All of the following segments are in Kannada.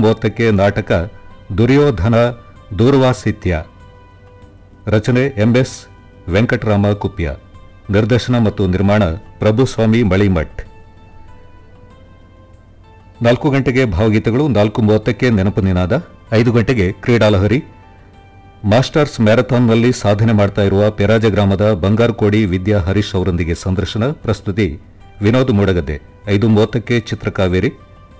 ಮೂವತ್ತಕ್ಕೆ ನಾಟಕ ದುರ್ಯೋಧನ ದೂರ್ವಾಸಿತ್ಯ ರಚನೆ ಎಂಎಸ್ ವೆಂಕಟರಾಮ ಕುಪ್ಯ ನಿರ್ದೇಶನ ಮತ್ತು ನಿರ್ಮಾಣ ಪ್ರಭುಸ್ವಾಮಿ ಮಳಿಮಠ್ ನಾಲ್ಕು ಗಂಟೆಗೆ ಭಾವಗೀತೆಗಳು ನಾಲ್ಕು ಮೂವತ್ತಕ್ಕೆ ನೆನಪು ನಿನಾದ ಐದು ಗಂಟೆಗೆ ಕ್ರೀಡಾಲಹರಿ ಮಾಸ್ಟರ್ಸ್ ಮ್ಯಾರಥಾನ್ನಲ್ಲಿ ಸಾಧನೆ ಮಾಡ್ತಾ ಇರುವ ಪೆರಾಜ ಗ್ರಾಮದ ಬಂಗಾರಕೋಡಿ ವಿದ್ಯಾ ಹರೀಶ್ ಅವರೊಂದಿಗೆ ಸಂದರ್ಶನ ಪ್ರಸ್ತುತಿ ವಿನೋದ್ ಮೂಡಗದ್ದೆ ಐದು ಮೂವತ್ತಕ್ಕೆ ಚಿತ್ರಕಾವೇರಿ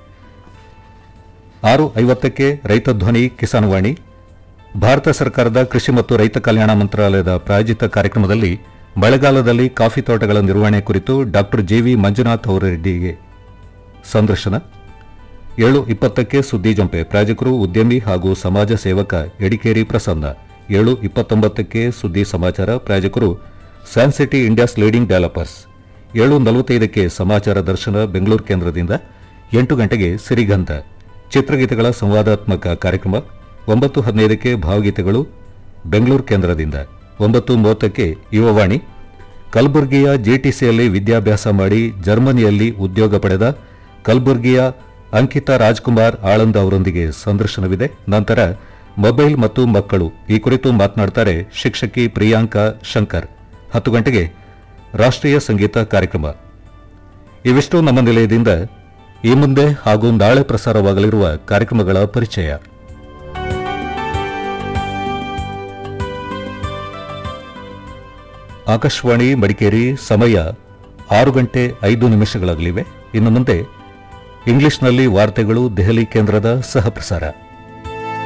ಆರು ಐವತ್ತಕ್ಕೆ ರೈತ ಧ್ವನಿ ಕಿಸಾನ್ವಾಣಿ ಭಾರತ ಸರ್ಕಾರದ ಕೃಷಿ ಮತ್ತು ರೈತ ಕಲ್ಯಾಣ ಮಂತ್ರಾಲಯದ ಪ್ರಾಯೋಜಿತ ಕಾರ್ಯಕ್ರಮದಲ್ಲಿ ಮಳೆಗಾಲದಲ್ಲಿ ಕಾಫಿ ತೋಟಗಳ ನಿರ್ವಹಣೆ ಕುರಿತು ಡಾಕ್ಟರ್ ಜೆವಿ ಮಂಜುನಾಥ್ ಅವರೊಂದಿಗೆ ಸಂದರ್ಶನ ಏಳು ಇಪ್ಪತ್ತಕ್ಕೆ ಸುದ್ದಿ ಜಂಪೆ ಪ್ರಾಯೋಜಕರು ಉದ್ಯಮಿ ಹಾಗೂ ಸಮಾಜ ಸೇವಕ ಎಡಿಕೇರಿ ಪ್ರಸನ್ನ ಏಳು ಇಪ್ಪತ್ತೊಂಬತ್ತಕ್ಕೆ ಸುದ್ದಿ ಸಮಾಚಾರ ಪ್ರಾಯೋಜಕರು ಸ್ಯಾನ್ಸಿಟಿ ಇಂಡಿಯಾಸ್ ಲೀಡಿಂಗ್ ಡೆವಲಪರ್ಸ್ ಏಳು ನಲವತ್ತೈದಕ್ಕೆ ಸಮಾಚಾರ ದರ್ಶನ ಬೆಂಗಳೂರು ಕೇಂದ್ರದಿಂದ ಎಂಟು ಗಂಟೆಗೆ ಸಿರಿಗಂಧ ಚಿತ್ರಗೀತೆಗಳ ಸಂವಾದಾತ್ಮಕ ಕಾರ್ಯಕ್ರಮ ಒಂಬತ್ತು ಹದಿನೈದಕ್ಕೆ ಭಾವಗೀತೆಗಳು ಬೆಂಗಳೂರು ಕೇಂದ್ರದಿಂದ ಒಂಬತ್ತು ಮೂವತ್ತಕ್ಕೆ ಯುವವಾಣಿ ಕಲಬುರಗಿಯ ಜಿಟಿಸಿಯಲ್ಲಿ ವಿದ್ಯಾಭ್ಯಾಸ ಮಾಡಿ ಜರ್ಮನಿಯಲ್ಲಿ ಉದ್ಯೋಗ ಪಡೆದ ಕಲಬುರಗಿಯ ಅಂಕಿತಾ ರಾಜ್ಕುಮಾರ್ ಆಳಂದ ಅವರೊಂದಿಗೆ ಸಂದರ್ಶನವಿದೆ ನಂತರ ಮೊಬೈಲ್ ಮತ್ತು ಮಕ್ಕಳು ಈ ಕುರಿತು ಮಾತನಾಡ್ತಾರೆ ಶಿಕ್ಷಕಿ ಪ್ರಿಯಾಂಕಾ ಶಂಕರ್ ಹತ್ತು ಗಂಟೆಗೆ ರಾಷ್ಟ್ರೀಯ ಸಂಗೀತ ಕಾರ್ಯಕ್ರಮ ಇವಿಷ್ಟು ನಮ್ಮ ನಿಲಯದಿಂದ ಈ ಮುಂದೆ ಹಾಗೂ ನಾಳೆ ಪ್ರಸಾರವಾಗಲಿರುವ ಕಾರ್ಯಕ್ರಮಗಳ ಪರಿಚಯ ಆಕಾಶವಾಣಿ ಮಡಿಕೇರಿ ಸಮಯ ಆರು ಗಂಟೆ ಐದು ನಿಮಿಷಗಳಾಗಲಿವೆ ಇನ್ನು ಮುಂದೆ ಇಂಗ್ಲಿಷ್ನಲ್ಲಿ ವಾರ್ತೆಗಳು ದೆಹಲಿ ಕೇಂದ್ರದ ಸಹ ಪ್ರಸಾರ